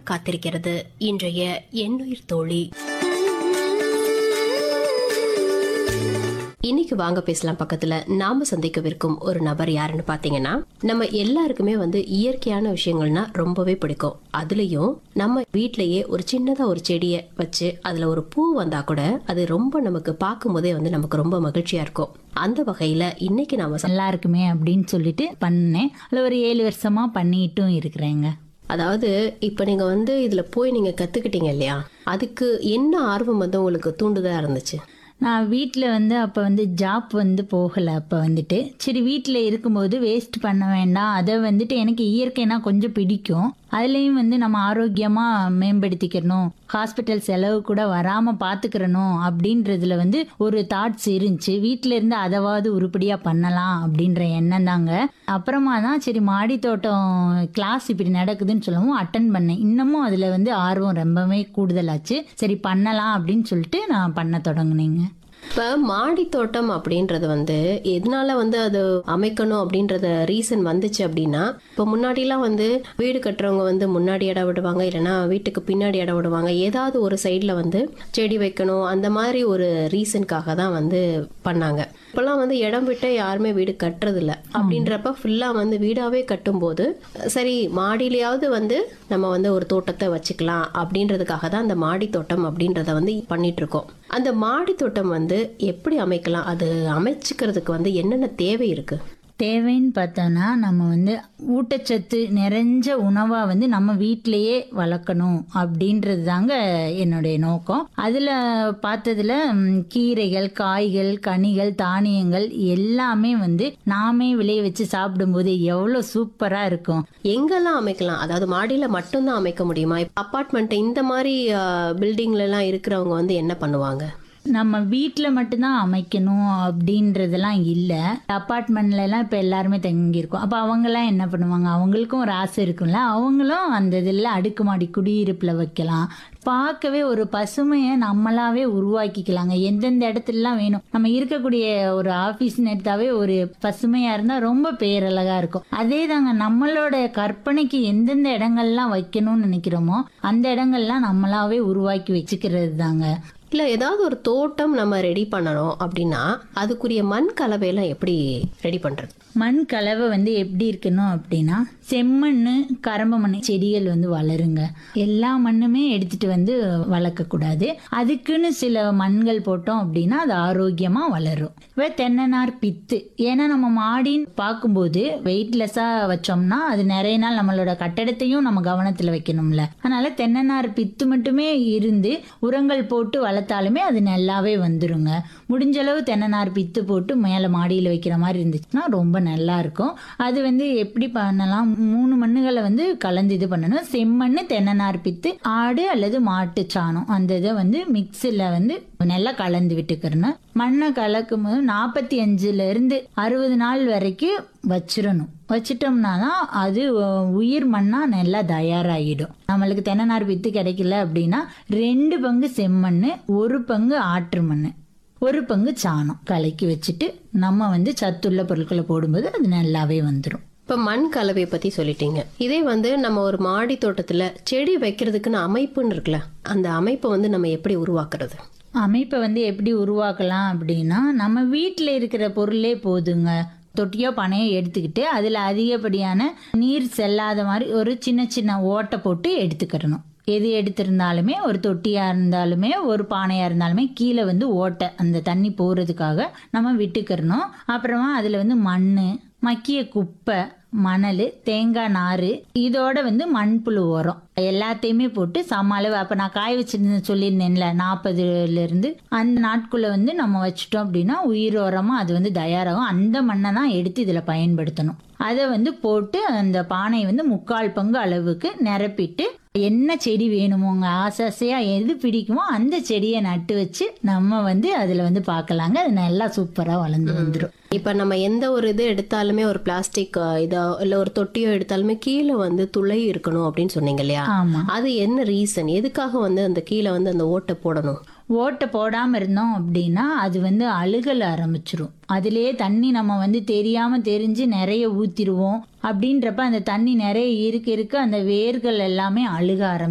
காத்திருக்கிறது இன்றைய எண்ணுயிர் தோழி இன்னைக்கு வாங்க பேசலாம் பக்கத்துல நாம சந்திக்கவிருக்கும் ஒரு நபர் யாருன்னு பாத்தீங்கன்னா நம்ம எல்லாருக்குமே வந்து இயற்கையான விஷயங்கள்னா ரொம்பவே பிடிக்கும் அதுலயும் நம்ம வீட்லயே ஒரு சின்னதா ஒரு செடியை வச்சு அதுல ஒரு பூ வந்தா கூட அது ரொம்ப நமக்கு பார்க்கும் போதே வந்து நமக்கு ரொம்ப மகிழ்ச்சியா இருக்கும் அந்த வகையில இன்னைக்கு நாம ச- நல்லா இருக்குமே அப்படின்னு சொல்லிட்டு பண்ணேன் அதில் ஒரு ஏழு வருஷமா பண்ணிட்டும் இருக்கிறேங்க அதாவது இப்ப நீங்க வந்து இதுல போய் நீங்க கத்துக்கிட்டீங்க இல்லையா அதுக்கு என்ன ஆர்வம் வந்து உங்களுக்கு தூண்டுதா இருந்துச்சு நான் வீட்டில் வந்து அப்போ வந்து ஜாப் வந்து போகலை அப்போ வந்துட்டு சரி வீட்டில் இருக்கும்போது வேஸ்ட் பண்ண வேண்டாம் அதை வந்துட்டு எனக்கு இயற்கைனா கொஞ்சம் பிடிக்கும் அதுலேயும் வந்து நம்ம ஆரோக்கியமாக மேம்படுத்திக்கிறணும் ஹாஸ்பிட்டல் செலவு கூட வராமல் பார்த்துக்கிறணும் அப்படின்றதுல வந்து ஒரு தாட்ஸ் இருந்துச்சு வீட்டில் இருந்து அதாவது உருப்படியாக பண்ணலாம் அப்படின்ற எண்ணம் தாங்க அப்புறமா தான் சரி மாடி தோட்டம் கிளாஸ் இப்படி நடக்குதுன்னு சொல்லவும் அட்டன் பண்ணேன் இன்னமும் அதில் வந்து ஆர்வம் ரொம்பவே கூடுதலாச்சு சரி பண்ணலாம் அப்படின்னு சொல்லிட்டு நான் பண்ண தொடங்குனேங்க இப்ப மாடி தோட்டம் அப்படின்றது வந்து எதனால வந்து அது அமைக்கணும் அப்படின்றத ரீசன் வந்துச்சு அப்படின்னா இப்ப முன்னாடிலாம் வந்து வீடு கட்டுறவங்க வந்து முன்னாடி இடம் விடுவாங்க இல்லைன்னா வீட்டுக்கு பின்னாடி இடம் விடுவாங்க ஏதாவது ஒரு சைட்ல வந்து செடி வைக்கணும் அந்த மாதிரி ஒரு ரீசனுக்காக தான் வந்து பண்ணாங்க இப்பெல்லாம் வந்து இடம் விட்டு யாருமே வீடு கட்டுறது இல்ல அப்படின்றப்ப ஃபுல்லா வந்து வீடாவே கட்டும்போது சரி மாடியிலயாவது வந்து நம்ம வந்து ஒரு தோட்டத்தை வச்சுக்கலாம் அப்படின்றதுக்காக தான் அந்த மாடி தோட்டம் அப்படின்றத வந்து பண்ணிட்டு இருக்கோம் அந்த மாடி தோட்டம் வந்து எப்படி அமைக்கலாம் அது அமைச்சுக்கிறதுக்கு வந்து என்னென்ன தேவை இருக்கு தேவைன்னு பார்த்தோன்னா நம்ம வந்து ஊட்டச்சத்து நிறைஞ்ச உணவாக வந்து நம்ம வீட்டிலையே வளர்க்கணும் அப்படின்றது தாங்க என்னுடைய நோக்கம் அதில் பார்த்ததுல ம், கீரைகள் காய்கள் கனிகள் தானியங்கள் எல்லாமே வந்து நாமே விளைய வச்சு சாப்பிடும்போது எவ்வளோ சூப்பராக இருக்கும் எங்கெல்லாம் அமைக்கலாம் அதாவது மாடியில மட்டும்தான் அமைக்க முடியுமா அப்பார்ட்மெண்ட் இந்த மாதிரி பில்டிங்ல எல்லாம் இருக்கிறவங்க வந்து என்ன பண்ணுவாங்க நம்ம வீட்டில் மட்டும்தான் அமைக்கணும் அப்படின்றதெல்லாம் இல்லை அப்பார்ட்மெண்ட்ல எல்லாம் இப்போ எல்லாருமே தங்கியிருக்கோம் அப்போ அவங்கெல்லாம் என்ன பண்ணுவாங்க அவங்களுக்கும் ஒரு ஆசை இருக்கும்ல அவங்களும் அந்த இதில் அடுக்குமாடி குடியிருப்பில் வைக்கலாம் பார்க்கவே ஒரு பசுமையை நம்மளாவே உருவாக்கிக்கலாங்க எந்தெந்த இடத்துலலாம் வேணும் நம்ம இருக்கக்கூடிய ஒரு ஆஃபீஸ் எடுத்தாவே ஒரு பசுமையாக இருந்தால் ரொம்ப பேரழகா இருக்கும் அதே தாங்க நம்மளோட கற்பனைக்கு எந்தெந்த இடங்கள்லாம் வைக்கணும்னு நினைக்கிறோமோ அந்த இடங்கள்லாம் நம்மளாவே உருவாக்கி வச்சுக்கிறது தாங்க இல்ல ஏதாவது ஒரு தோட்டம் நம்ம ரெடி பண்ணணும் அப்படின்னா அதுக்குரிய மண் கலவையெல்லாம் எப்படி ரெடி பண்றது மண் கலவை வந்து எப்படி இருக்கணும் அப்படின்னா செம்மண் கரம்ப மண் செடிகள் வந்து வளருங்க எல்லா மண்ணுமே எடுத்துட்டு வந்து வளர்க்கக்கூடாது அதுக்குன்னு சில மண்கள் போட்டோம் அப்படின்னா அது ஆரோக்கியமா வளரும் இப்போ தென்னநார் பித்து ஏன்னா நம்ம மாடின்னு பார்க்கும்போது வெயிட்லெஸ்ஸாக வச்சோம்னா அது நிறைய நாள் நம்மளோட கட்டடத்தையும் நம்ம கவனத்தில் வைக்கணும்ல அதனால தென்னநார் பித்து மட்டுமே இருந்து உரங்கள் போட்டு வளர்த்தாலுமே அது நல்லாவே வந்துருங்க முடிஞ்ச அளவு தென்னநார் பித்து போட்டு மேலே மாடியில் வைக்கிற மாதிரி இருந்துச்சுன்னா ரொம்ப நல்லா இருக்கும் அது வந்து எப்படி பண்ணலாம் மூணு மண்ணுகளை வந்து கலந்து இது பண்ணணும் செம்மண் தென்னநார் பித்து ஆடு அல்லது மாட்டு சாணம் அந்த இதை வந்து மிக்ஸில் வந்து நல்லா கலந்து விட்டுக்கிறணும் மண்ணை கலக்கும் போது நாற்பத்தி அஞ்சுல இருந்து அறுபது நாள் வரைக்கும் வச்சிடணும் வச்சிட்டோம்னா தான் அது அஹ், உயிர் மண்ணா நல்லா தயாராகிடும் நம்மளுக்கு தென்னநார் வித்து கிடைக்கல அப்படின்னா ரெண்டு பங்கு செம்மண் ஒரு பங்கு ஆற்று மண் ஒரு பங்கு சாணம் கலக்கி வச்சுட்டு நம்ம வந்து சத்துள்ள பொருட்களை போடும்போது அது நல்லாவே வந்துடும் இப்ப மண் கலவையை பத்தி சொல்லிட்டீங்க இதே வந்து நம்ம ஒரு மாடி தோட்டத்துல செடி வைக்கிறதுக்குன்னு அமைப்புன்னு இருக்குல்ல அந்த அமைப்பை வந்து நம்ம எப்படி உருவாக்குறது அமைப்பை வந்து எப்படி உருவாக்கலாம் அப்படின்னா நம்ம வீட்டில் இருக்கிற பொருளே போதுங்க தொட்டியோ பனையோ எடுத்துக்கிட்டு அதில் அதிகப்படியான நீர் செல்லாத மாதிரி ஒரு சின்ன சின்ன ஓட்டை போட்டு எடுத்துக்கிறணும் எது எடுத்திருந்தாலுமே ஒரு தொட்டியாக இருந்தாலுமே ஒரு பானையாக இருந்தாலுமே கீழே வந்து ஓட்டை அந்த தண்ணி போகிறதுக்காக நம்ம விட்டுக்கிறணும் அப்புறமா அதில் வந்து மண் மக்கிய குப்பை மணல் தேங்காய் நார் இதோட வந்து மண்புழு உரம் எல்லாத்தையுமே போட்டு சம அளவு அப்போ நான் காய வச்சிருந்தேன் சொல்லியிருந்தேன்ல நாற்பதுல இருந்து அந்த நாட்குள்ள வந்து நம்ம வச்சிட்டோம் அப்படின்னா உயிர் உரமா அது வந்து தயாராகும் அந்த மண்ணை தான் எடுத்து இதில் பயன்படுத்தணும் அதை வந்து போட்டு அந்த பானையை வந்து முக்கால் பங்கு அளவுக்கு நிரப்பிட்டு என்ன செடி வேணுமோங்க ஆசை ஆசையாக எது பிடிக்குமோ அந்த செடியை நட்டு வச்சு நம்ம வந்து அதில் வந்து பார்க்கலாங்க அது நல்லா சூப்பராக வளர்ந்து வந்துடும் இப்ப நம்ம எந்த ஒரு இது எடுத்தாலுமே ஒரு பிளாஸ்டிக் இதோ இல்ல ஒரு தொட்டியோ எடுத்தாலுமே கீழே வந்து துளை இருக்கணும் அப்படின்னு சொன்னீங்க இல்லையா ஆமாம் அது என்ன ரீசன் எதுக்காக வந்து அந்த கீழே வந்து அந்த ஓட்டை போடணும் ஓட்டை போடாமல் இருந்தோம் அப்படின்னா அது வந்து அழுகல் ஆரம்பிச்சிரும் அதுலேயே தண்ணி நம்ம வந்து தெரியாமல் தெரிஞ்சு நிறைய ஊற்றிடுவோம் அப்படின்றப்ப அந்த தண்ணி நிறைய இருக்க இருக்க அந்த வேர்கள் எல்லாமே அழுக ஆரம்பிச்சிரும்